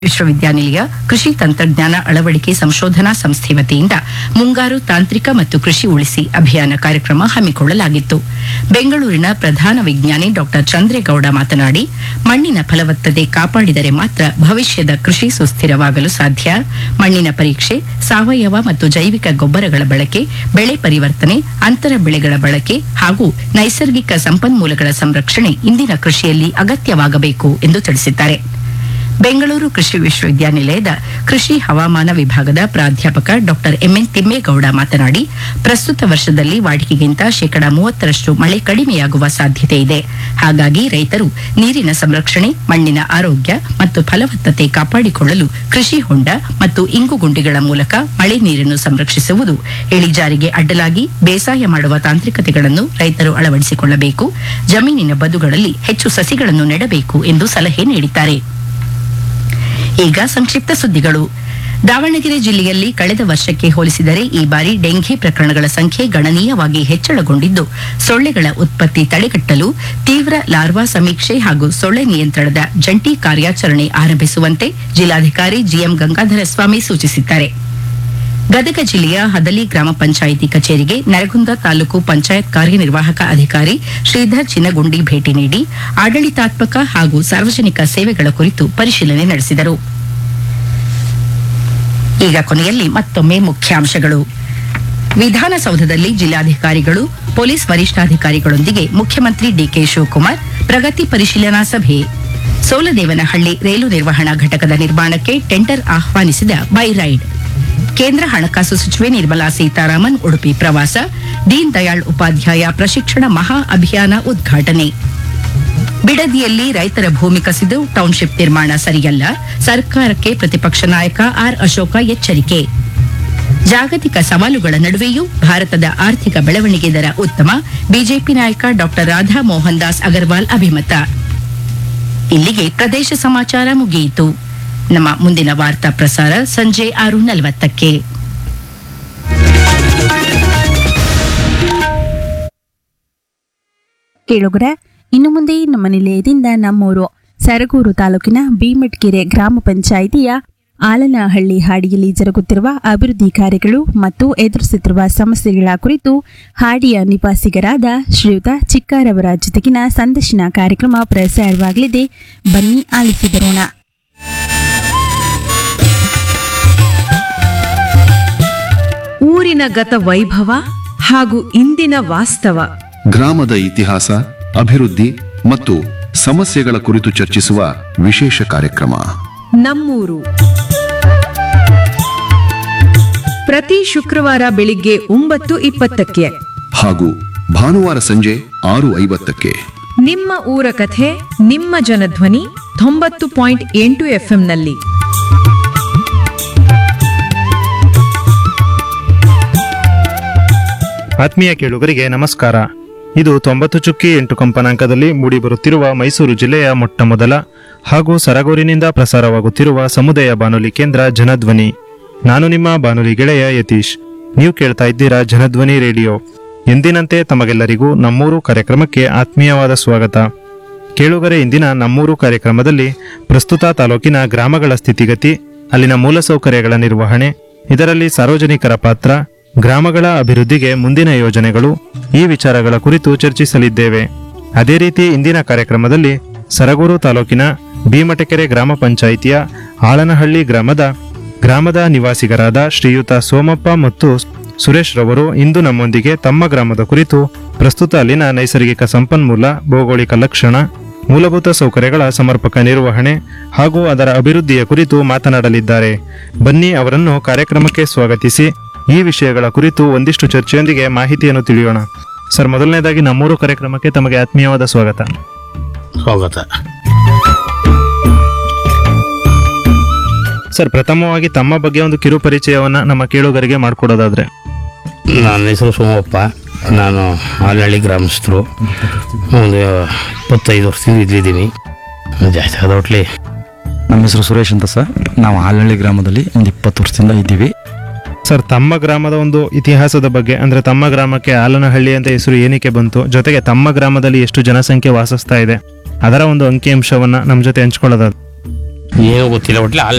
ವಿಶ್ವವಿದ್ಯಾನಿಲಯ ಕೃಷಿ ತಂತ್ರಜ್ಞಾನ ಅಳವಡಿಕೆ ಸಂಶೋಧನಾ ಸಂಸ್ಥೆ ವತಿಯಿಂದ ಮುಂಗಾರು ತಾಂತ್ರಿಕ ಮತ್ತು ಕೃಷಿ ಉಳಿಸಿ ಅಭಿಯಾನ ಕಾರ್ಯಕ್ರಮ ಹಮ್ಮಿಕೊಳ್ಳಲಾಗಿತ್ತು ಬೆಂಗಳೂರಿನ ಪ್ರಧಾನ ವಿಜ್ಞಾನಿ ಡಾಕ್ಟರ್ ಚಂದ್ರೇಗೌಡ ಮಾತನಾಡಿ ಮಣ್ಣಿನ ಫಲವತ್ತತೆ ಕಾಪಾಡಿದರೆ ಮಾತ್ರ ಭವಿಷ್ಯದ ಕೃಷಿ ಸುಸ್ಥಿರವಾಗಲು ಸಾಧ್ಯ ಮಣ್ಣಿನ ಪರೀಕ್ಷೆ ಸಾವಯವ ಮತ್ತು ಜೈವಿಕ ಗೊಬ್ಬರಗಳ ಬಳಕೆ ಬೆಳೆ ಪರಿವರ್ತನೆ ಅಂತರ ಬೆಳೆಗಳ ಬಳಕೆ ಹಾಗೂ ನೈಸರ್ಗಿಕ ಸಂಪನ್ಮೂಲಗಳ ಸಂರಕ್ಷಣೆ ಇಂದಿನ ಕೃಷಿಯಲ್ಲಿ ಅಗತ್ಯವಾಗಬೇಕು ಎಂದು ತಿಳಿಸಿದ್ದಾರೆ ಬೆಂಗಳೂರು ಕೃಷಿ ವಿಶ್ವವಿದ್ಯಾನಿಲಯದ ಕೃಷಿ ಹವಾಮಾನ ವಿಭಾಗದ ಪ್ರಾಧ್ಯಾಪಕ ಡಾಕ್ಟರ್ ಎಂಎನ್ ತಿಮ್ಮೇಗೌಡ ಮಾತನಾಡಿ ಪ್ರಸ್ತುತ ವರ್ಷದಲ್ಲಿ ವಾಡಿಕೆಗಿಂತ ಶೇಕಡ ಮೂವತ್ತರಷ್ಟು ಮಳೆ ಕಡಿಮೆಯಾಗುವ ಸಾಧ್ಯತೆ ಇದೆ ಹಾಗಾಗಿ ರೈತರು ನೀರಿನ ಸಂರಕ್ಷಣೆ ಮಣ್ಣಿನ ಆರೋಗ್ಯ ಮತ್ತು ಫಲವತ್ತತೆ ಕಾಪಾಡಿಕೊಳ್ಳಲು ಕೃಷಿ ಹೊಂಡ ಮತ್ತು ಇಂಗುಗುಂಡಿಗಳ ಮೂಲಕ ಮಳೆ ನೀರನ್ನು ಸಂರಕ್ಷಿಸುವುದು ಇಳಿಜಾರಿಗೆ ಅಡ್ಡಲಾಗಿ ಬೇಸಾಯ ಮಾಡುವ ತಾಂತ್ರಿಕತೆಗಳನ್ನು ರೈತರು ಅಳವಡಿಸಿಕೊಳ್ಳಬೇಕು ಜಮೀನಿನ ಬದುಗಳಲ್ಲಿ ಹೆಚ್ಚು ಸಸಿಗಳನ್ನು ನೆಡಬೇಕು ಎಂದು ಸಲಹೆ ನೀಡಿದ್ದಾರೆ ಈಗ ಸಂಕ್ಷಿಪ್ತ ಸುದ್ದಿಗಳು ದಾವಣಗೆರೆ ಜಿಲ್ಲೆಯಲ್ಲಿ ಕಳೆದ ವರ್ಷಕ್ಕೆ ಹೋಲಿಸಿದರೆ ಈ ಬಾರಿ ಡೆಂಘಿ ಪ್ರಕರಣಗಳ ಸಂಖ್ಯೆ ಗಣನೀಯವಾಗಿ ಹೆಚ್ಚಳಗೊಂಡಿದ್ದು ಸೊಳ್ಳೆಗಳ ಉತ್ಪತ್ತಿ ತಡೆಗಟ್ಟಲು ತೀವ್ರ ಲಾರ್ವಾ ಸಮೀಕ್ಷೆ ಹಾಗೂ ಸೊಳ್ಳೆ ನಿಯಂತ್ರಣದ ಜಂಟಿ ಕಾರ್ಯಾಚರಣೆ ಆರಂಭಿಸುವಂತೆ ಜಿಲ್ಲಾಧಿಕಾರಿ ಜಿಎಂ ಗಂಗಾಧರ ಸ್ವಾಮಿ ಸೂಚಿಸಿದ್ದಾರೆ ಗದಗ ಜಿಲ್ಲೆಯ ಹದಲಿ ಗ್ರಾಮ ಪಂಚಾಯಿತಿ ಕಚೇರಿಗೆ ನರಗುಂದ ತಾಲೂಕು ಪಂಚಾಯತ್ ಕಾರ್ಯನಿರ್ವಾಹಕ ಅಧಿಕಾರಿ ಶ್ರೀಧರ್ ಚಿನ್ನಗುಂಡಿ ಭೇಟಿ ನೀಡಿ ಆಡಳಿತಾತ್ಮಕ ಹಾಗೂ ಸಾರ್ವಜನಿಕ ಸೇವೆಗಳ ಕುರಿತು ಪರಿಶೀಲನೆ ನಡೆಸಿದರು ಈಗ ಕೊನೆಯಲ್ಲಿ ಮತ್ತೊಮ್ಮೆ ಮುಖ್ಯಾಂಶಗಳು ವಿಧಾನಸೌಧದಲ್ಲಿ ಜಿಲ್ಲಾಧಿಕಾರಿಗಳು ಪೊಲೀಸ್ ವರಿಷ್ಠಾಧಿಕಾರಿಗಳೊಂದಿಗೆ ಮುಖ್ಯಮಂತ್ರಿ ಡಿಕೆ ಶಿವಕುಮಾರ್ ಪ್ರಗತಿ ಪರಿಶೀಲನಾ ಸಭೆ ಸೋಲದೇವನಹಳ್ಳಿ ರೈಲು ನಿರ್ವಹಣಾ ಘಟಕದ ನಿರ್ಮಾಣಕ್ಕೆ ಟೆಂಡರ್ ಆಹ್ವಾನಿಸಿದ ಬೈರೈಡ್ ಕೇಂದ್ರ ಹಣಕಾಸು ಸಚಿವೆ ನಿರ್ಮಲಾ ಸೀತಾರಾಮನ್ ಉಡುಪಿ ಪ್ರವಾಸ ದೀನ್ ದಯಾಳ್ ಉಪಾಧ್ಯಾಯ ಪ್ರಶಿಕ್ಷಣ ಮಹಾ ಅಭಿಯಾನ ಉದ್ಘಾಟನೆ ಬಿಡದಿಯಲ್ಲಿ ರೈತರ ಭೂಮಿ ಕಸಿದು ಟೌನ್ಶಿಪ್ ನಿರ್ಮಾಣ ಸರಿಯಲ್ಲ ಸರ್ಕಾರಕ್ಕೆ ಪ್ರತಿಪಕ್ಷ ನಾಯಕ ಆರ್ ಅಶೋಕ ಎಚ್ಚರಿಕೆ ಜಾಗತಿಕ ಸವಾಲುಗಳ ನಡುವೆಯೂ ಭಾರತದ ಆರ್ಥಿಕ ಬೆಳವಣಿಗೆ ದರ ಉತ್ತಮ ಬಿಜೆಪಿ ನಾಯಕ ಡಾಕ್ಟರ್ ರಾಧಾ ಮೋಹನ್ ದಾಸ್ ಅಗರ್ವಾಲ್ ಅಭಿಮತ ಇಲ್ಲಿಗೆ ಪ್ರದೇಶ ಸಮಾಚಾರ ಮುಗಿಯಿತು ನಮ್ಮ ಮುಂದಿನ ವಾರ್ತಾ ಪ್ರಸಾರ ಸಂಜೆ ಆರು ನಲವತ್ತಕ್ಕೆ ಕೇಳುಗರ ಇನ್ನು ಮುಂದೆ ನಮ್ಮ ನಿಲಯದಿಂದ ನಮ್ಮೂರು ಸರಗೂರು ತಾಲೂಕಿನ ಭೀಮಟ್ಕೆರೆ ಗ್ರಾಮ ಪಂಚಾಯಿತಿಯ ಆಲನಹಳ್ಳಿ ಹಾಡಿಯಲ್ಲಿ ಜರುಗುತ್ತಿರುವ ಅಭಿವೃದ್ಧಿ ಕಾರ್ಯಗಳು ಮತ್ತು ಎದುರಿಸುತ್ತಿರುವ ಸಮಸ್ಯೆಗಳ ಕುರಿತು ಹಾಡಿಯ ನಿವಾಸಿಗರಾದ ಶ್ರೀಯುತ ಚಿಕ್ಕಾರವರ ಜೊತೆಗಿನ ಸಂದರ್ಶನ ಕಾರ್ಯಕ್ರಮ ಪ್ರಸಾರವಾಗಲಿದೆ ಬನ್ನಿ ಆಲಿಸಿ ಬರೋಣ ಊರಿನ ಗತ ವೈಭವ ಹಾಗೂ ಇಂದಿನ ವಾಸ್ತವ ಗ್ರಾಮದ ಇತಿಹಾಸ ಅಭಿವೃದ್ಧಿ ಮತ್ತು ಸಮಸ್ಯೆಗಳ ಕುರಿತು ಚರ್ಚಿಸುವ ವಿಶೇಷ ಕಾರ್ಯಕ್ರಮ ನಮ್ಮೂರು ಪ್ರತಿ ಶುಕ್ರವಾರ ಬೆಳಿಗ್ಗೆ ಒಂಬತ್ತು ಇಪ್ಪತ್ತಕ್ಕೆ ಹಾಗೂ ಭಾನುವಾರ ಸಂಜೆ ಆರು ಐವತ್ತಕ್ಕೆ ನಿಮ್ಮ ಊರ ಕಥೆ ನಿಮ್ಮ ಜನಧ್ವನಿ ತೊಂಬತ್ತು ಪಾಯಿಂಟ್ ಎಂಟು ಎಫ್ಎಂನಲ್ಲಿ ಆತ್ಮೀಯ ಕೇಳುಗರಿಗೆ ನಮಸ್ಕಾರ ಇದು ತೊಂಬತ್ತು ಚುಕ್ಕಿ ಎಂಟು ಕಂಪನಾಂಕದಲ್ಲಿ ಮೂಡಿಬರುತ್ತಿರುವ ಮೈಸೂರು ಜಿಲ್ಲೆಯ ಮೊಟ್ಟ ಮೊದಲ ಹಾಗೂ ಸರಗೂರಿನಿಂದ ಪ್ರಸಾರವಾಗುತ್ತಿರುವ ಸಮುದಾಯ ಬಾನುಲಿ ಕೇಂದ್ರ ಜನಧ್ವನಿ ನಾನು ನಿಮ್ಮ ಬಾನುಲಿ ಗೆಳೆಯ ಯತೀಶ್ ನೀವು ಕೇಳ್ತಾ ಇದ್ದೀರಾ ಜನಧ್ವನಿ ರೇಡಿಯೋ ಎಂದಿನಂತೆ ತಮಗೆಲ್ಲರಿಗೂ ನಮ್ಮೂರು ಕಾರ್ಯಕ್ರಮಕ್ಕೆ ಆತ್ಮೀಯವಾದ ಸ್ವಾಗತ ಕೇಳುಗರೆ ಇಂದಿನ ನಮ್ಮೂರು ಕಾರ್ಯಕ್ರಮದಲ್ಲಿ ಪ್ರಸ್ತುತ ತಾಲೂಕಿನ ಗ್ರಾಮಗಳ ಸ್ಥಿತಿಗತಿ ಅಲ್ಲಿನ ಮೂಲಸೌಕರ್ಯಗಳ ನಿರ್ವಹಣೆ ಇದರಲ್ಲಿ ಸಾರ್ವಜನಿಕರ ಪಾತ್ರ ಗ್ರಾಮಗಳ ಅಭಿವೃದ್ಧಿಗೆ ಮುಂದಿನ ಯೋಜನೆಗಳು ಈ ವಿಚಾರಗಳ ಕುರಿತು ಚರ್ಚಿಸಲಿದ್ದೇವೆ ಅದೇ ರೀತಿ ಇಂದಿನ ಕಾರ್ಯಕ್ರಮದಲ್ಲಿ ಸರಗೂರು ತಾಲೂಕಿನ ಭೀಮಟಕೆರೆ ಗ್ರಾಮ ಪಂಚಾಯಿತಿಯ ಆಳನಹಳ್ಳಿ ಗ್ರಾಮದ ಗ್ರಾಮದ ನಿವಾಸಿಗರಾದ ಶ್ರೀಯುತ ಸೋಮಪ್ಪ ಮತ್ತು ಸುರೇಶ್ ರವರು ಇಂದು ನಮ್ಮೊಂದಿಗೆ ತಮ್ಮ ಗ್ರಾಮದ ಕುರಿತು ಪ್ರಸ್ತುತ ಅಲ್ಲಿನ ನೈಸರ್ಗಿಕ ಸಂಪನ್ಮೂಲ ಭೌಗೋಳಿಕ ಲಕ್ಷಣ ಮೂಲಭೂತ ಸೌಕರ್ಯಗಳ ಸಮರ್ಪಕ ನಿರ್ವಹಣೆ ಹಾಗೂ ಅದರ ಅಭಿವೃದ್ಧಿಯ ಕುರಿತು ಮಾತನಾಡಲಿದ್ದಾರೆ ಬನ್ನಿ ಅವರನ್ನು ಕಾರ್ಯಕ್ರಮಕ್ಕೆ ಸ್ವಾಗತಿಸಿ ಈ ವಿಷಯಗಳ ಕುರಿತು ಒಂದಿಷ್ಟು ಚರ್ಚೆಯೊಂದಿಗೆ ಮಾಹಿತಿಯನ್ನು ತಿಳಿಯೋಣ ಸರ್ ಮೊದಲನೇದಾಗಿ ನಮ್ಮೂರು ಕಾರ್ಯಕ್ರಮಕ್ಕೆ ತಮಗೆ ಆತ್ಮೀಯವಾದ ಸ್ವಾಗತ ಸ್ವಾಗತ ಸರ್ ಪ್ರಥಮವಾಗಿ ತಮ್ಮ ಬಗ್ಗೆ ಒಂದು ಕಿರು ಪರಿಚಯವನ್ನ ನಮ್ಮ ಕೇಳುಗರಿಗೆ ಮಾಡಿಕೊಡೋದಾದ್ರೆ ನನ್ನ ಹೆಸರು ಸೋಮಪ್ಪ ನಾನು ಆಲಹಳ್ಳಿ ಗ್ರಾಮಸ್ಥರು ಒಂದು ಇಪ್ಪತ್ತೈದು ವರ್ಷದಿಂದ ಇಲ್ಲಿದ್ದೀನಿ ಜಾಸ್ತಿ ಆದ ಒಟ್ಲಿ ನಮ್ಮ ಹೆಸರು ಸುರೇಶ್ ಅಂತ ಸರ್ ನಾವು ಹಾಲಹಳ್ಳಿ ಗ್ರಾಮದಲ್ಲಿ ಒಂದು ಇಪ್ಪತ್ತು ವರ್ಷದಿಂದ ಇದ್ದೀವಿ ಸರ್ ತಮ್ಮ ಗ್ರಾಮದ ಒಂದು ಇತಿಹಾಸದ ಬಗ್ಗೆ ಅಂದ್ರೆ ತಮ್ಮ ಗ್ರಾಮಕ್ಕೆ ಆಲನಹಳ್ಳಿ ಅಂತ ಹೆಸರು ಏನಕ್ಕೆ ಬಂತು ಜೊತೆಗೆ ತಮ್ಮ ಗ್ರಾಮದಲ್ಲಿ ಎಷ್ಟು ಜನಸಂಖ್ಯೆ ವಾಸಿಸ್ತಾ ಇದೆ ಅದರ ಒಂದು ಅಂಕಿಅಂಶವನ್ನ ನಮ್ಮ ಜೊತೆ ಹಂಚ್ಕೊಳ್ಳೋದಾದ್ರೆ ಏನೂ ಗೊತ್ತಿಲ್ಲ ಒಟ್ಲಿ